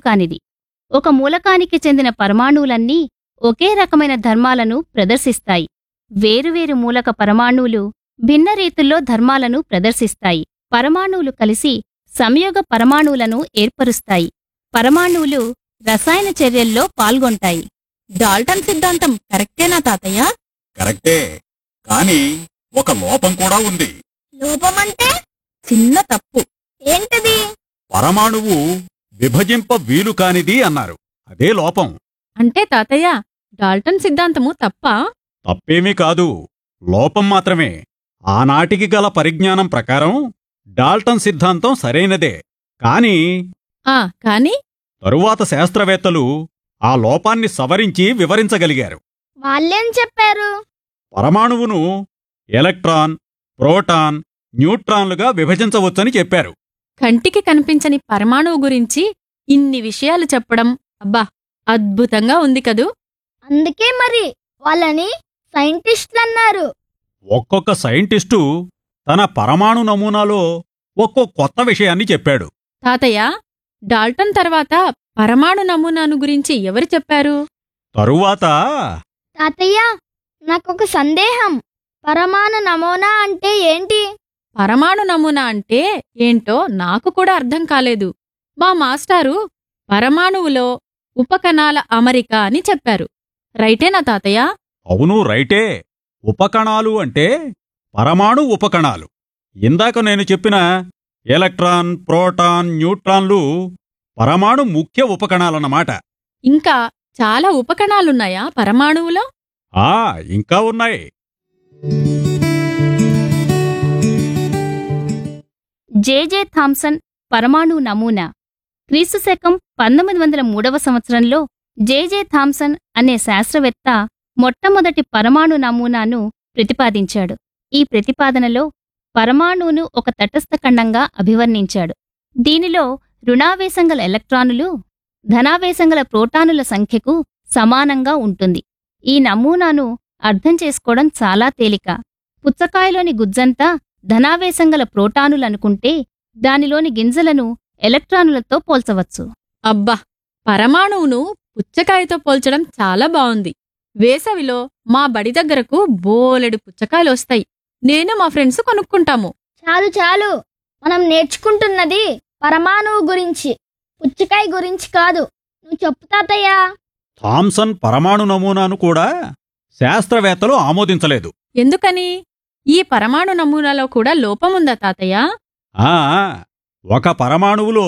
వీలుకానిది ఒక మూలకానికి చెందిన పరమాణువులన్నీ ఒకే రకమైన ధర్మాలను ప్రదర్శిస్తాయి వేరువేరు మూలక పరమాణువులు భిన్న రీతుల్లో ధర్మాలను ప్రదర్శిస్తాయి పరమాణువులు కలిసి సంయోగ పరమాణువులను ఏర్పరుస్తాయి పరమాణువులు రసాయన చర్యల్లో పాల్గొంటాయి డాల్టన్ సిద్ధాంతం కరెక్టేనా తాతయ్య కరెక్టే కాని ఒక లోపం కూడా ఉంది లోపమంటే చిన్న తప్పు ఏంటది పరమాణువు విభజింప వీలు కానిది అన్నారు అదే లోపం అంటే తాతయ్య డాల్టన్ సిద్ధాంతము తప్పా తప్పేమీ కాదు లోపం మాత్రమే ఆనాటికి గల పరిజ్ఞానం ప్రకారం డాల్టన్ సిద్ధాంతం సరైనదే కాని ఆ కాని తరువాత శాస్త్రవేత్తలు ఆ లోపాన్ని సవరించి వివరించగలిగారు వాళ్ళేం చెప్పారు పరమాణువును ఎలక్ట్రాన్ ప్రోటాన్ న్యూట్రాన్లుగా విభజించవచ్చని చెప్పారు కంటికి కనిపించని పరమాణువు గురించి ఇన్ని విషయాలు చెప్పడం అబ్బా అద్భుతంగా ఉంది కదూ అందుకే మరి వాళ్ళని సైంటిస్టులు అన్నారు ఒక్కొక్క సైంటిస్టు తన పరమాణు నమూనాలో ఒక్కో కొత్త విషయాన్ని చెప్పాడు తాతయ్య డాల్టన్ తర్వాత పరమాణు నమూనాను గురించి ఎవరు చెప్పారు తరువాత తాతయ్య నాకొక సందేహం పరమాణు నమూనా అంటే ఏంటి పరమాణు నమూనా అంటే ఏంటో నాకు కూడా అర్థం కాలేదు మా మాస్టారు పరమాణువులో ఉపకణాల అమరిక అని చెప్పారు రైటేనా తాతయ్య అవును రైటే ఉపకణాలు అంటే పరమాణు ఉపకణాలు ఇందాక నేను చెప్పిన ఎలక్ట్రాన్ ప్రోటాన్ న్యూట్రాన్లు పరమాణు ముఖ్య ఉపకణాలన్నమాట ఇంకా చాలా ఉపకణాలున్నాయా పరమాణువులో ఆ ఇంకా ఉన్నాయి జేజే థామ్సన్ పరమాణు నమూనా క్రీస్తు శకం పంతొమ్మిది వందల మూడవ సంవత్సరంలో జేజే థామ్సన్ అనే శాస్త్రవేత్త మొట్టమొదటి పరమాణు నమూనాను ప్రతిపాదించాడు ఈ ప్రతిపాదనలో పరమాణువును ఒక తటస్థ ఖండంగా అభివర్ణించాడు దీనిలో రుణావేశం గల ఎలక్ట్రానులు ధనావేశం గల ప్రోటానుల సంఖ్యకు సమానంగా ఉంటుంది ఈ నమూనాను అర్థం చేసుకోవడం చాలా తేలిక పుచ్చకాయలోని గుజ్జంతా ధనావేశం గల ప్రోటానులనుకుంటే దానిలోని గింజలను ఎలక్ట్రానులతో పోల్చవచ్చు అబ్బా పరమాణువును పుచ్చకాయతో పోల్చడం చాలా బావుంది వేసవిలో మా బడి దగ్గరకు బోలెడు పుచ్చకాయలు వస్తాయి నేను మా ఫ్రెండ్స్ కొనుక్కుంటాము చాలు చాలు మనం నేర్చుకుంటున్నది పరమాణువు గురించి పుచ్చకాయ గురించి కాదు నువ్వు చెప్పు తాతయ్య థామ్సన్ పరమాణు నమూనాను కూడా శాస్త్రవేత్తలు ఆమోదించలేదు ఎందుకని ఈ పరమాణు నమూనాలో కూడా లోపముందా తాతయ్య ఆ ఒక పరమాణువులో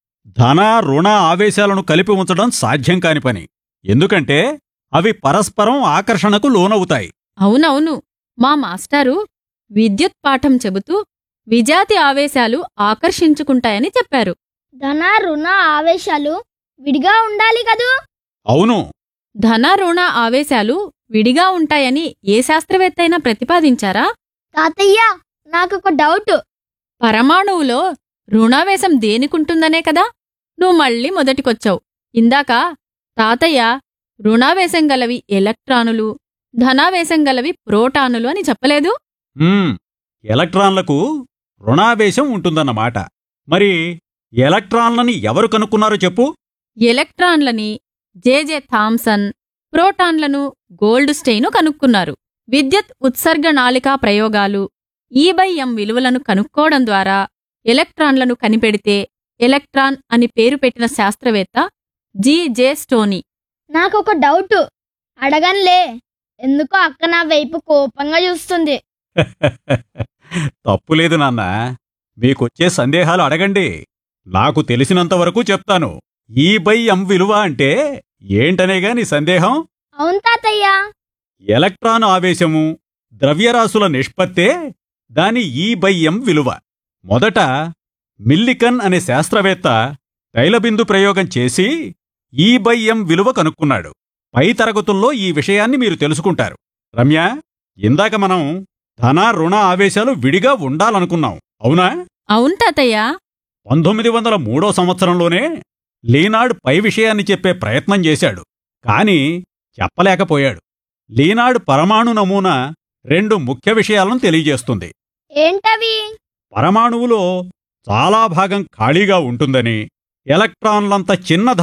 ధన రుణ ఆవేశాలను కలిపి ఉంచడం సాధ్యం కాని పని ఎందుకంటే అవి పరస్పరం ఆకర్షణకు లోనవుతాయి అవునవును మా మాస్టారు విద్యుత్ పాఠం చెబుతూ విజాతి ఆవేశాలు ఆకర్షించుకుంటాయని చెప్పారు ధన రుణ ఆవేశాలు విడిగా ఉండాలి కదూ అవును ధన రుణ ఆవేశాలు విడిగా ఉంటాయని ఏ శాస్త్రవేత్త అయినా ప్రతిపాదించారా తాతయ్య నాకొక డౌట్ పరమాణువులో రుణావేశం దేనికుంటుందనే కదా నువ్వు మళ్ళీ మొదటికొచ్చావు ఇందాక తాతయ్య రుణావేశం గలవి ఎలక్ట్రానులు ధనావేశం గలవి ప్రోటానులు అని చెప్పలేదు మ్మ్. ఎలక్ట్రాన్లకు రుణావేశం ఉంటుందన్నమాట మరి ఎలక్ట్రాన్లని ఎవరు కనుక్కున్నారో చెప్పు ఎలక్ట్రాన్లని జేజే థామ్సన్ ప్రోటాన్లను గోల్డ్ స్టెయిను కనుక్కున్నారు విద్యుత్ ఉత్సర్గ నాళికా ప్రయోగాలు ఈ బై ఎం విలువలను కనుక్కోవడం ద్వారా ఎలక్ట్రాన్లను కనిపెడితే ఎలక్ట్రాన్ అని పేరు పెట్టిన శాస్త్రవేత్త జి జే స్టోనీ నాకొక డౌట్ అడగన్లే ఎందుకో అక్క నా వైపు కోపంగా చూస్తుంది తప్పులేదు నాన్న మీకొచ్చే సందేహాలు అడగండి నాకు తెలిసినంతవరకు చెప్తాను ఈ బై ఎం విలువ అంటే ఏంటనేగా నీ సందేహం అవును తాతయ్య ఎలక్ట్రాన్ ఆవేశము ద్రవ్యరాశుల నిష్పత్తే దాని ఈ బై ఎం విలువ మొదట మిల్లికన్ అనే శాస్త్రవేత్త తైలబిందు ప్రయోగం చేసి ఈ బై ఎం విలువ కనుక్కున్నాడు పై తరగతుల్లో ఈ విషయాన్ని మీరు తెలుసుకుంటారు రమ్య ఇందాక మనం ధన రుణ ఆవేశాలు విడిగా ఉండాలనుకున్నాం అవునా అవును తాతయ్య పంతొమ్మిది వందల మూడో సంవత్సరంలోనే లీనాడ్ పై విషయాన్ని చెప్పే ప్రయత్నం చేశాడు కాని చెప్పలేకపోయాడు లీనాడ్ పరమాణు నమూనా రెండు ముఖ్య విషయాలను తెలియజేస్తుంది ఏంటవి పరమాణువులో చాలా భాగం ఖాళీగా ఉంటుందని ఎలక్ట్రాన్లంత చిన్న